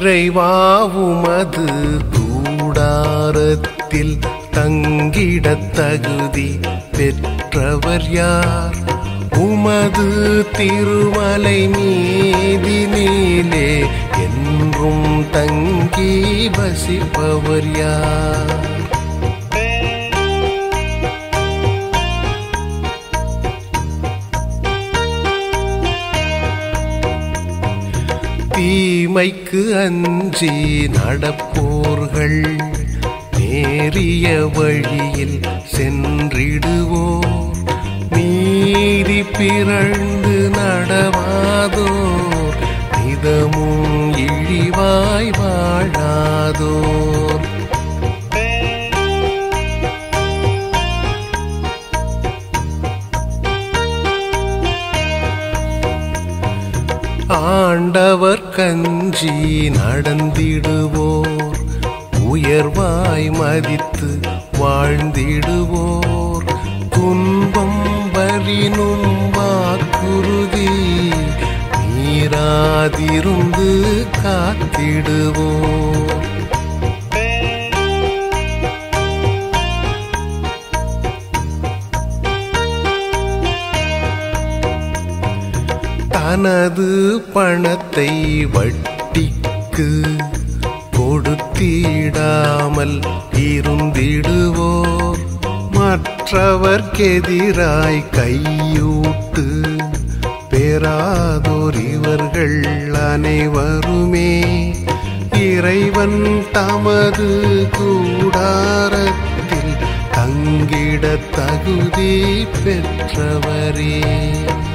இறைவாவுமது கூடாரத்தில் தங்கிடத் தகுதி பெற்றவர் யார் உமது திருமலை மீதினிலே என்றும் தங்கி வசிப்பவர் யார் தீமைக்கு அஞ்சி நடப்போர்கள் நேரிய வழியில் சென்றிடுவோர் நீதி பிறழ்ந்து நடவாதோர் நிதமும் இழிவாய் வாழாதோர் ஆண்டவர் கஞ்சி நடந்திடுவோர் உயர்வாய் மதித்து வாழ்ந்திடுவோர் துன்பம் வரினும் வாக்குறுதி மீறாதிருந்து காத்திடுவோர் தனது பணத்தை வட்டிக்கு கொடுத்திடாமல் இருந்திடுவோர் மற்றவர்க்கெதிராய் கையூட்டு பெறாதோர் இவர்கள் அனைவருமே இறைவன் தமது கூடாரத்தில் தங்கிட தகுதி பெற்றவரே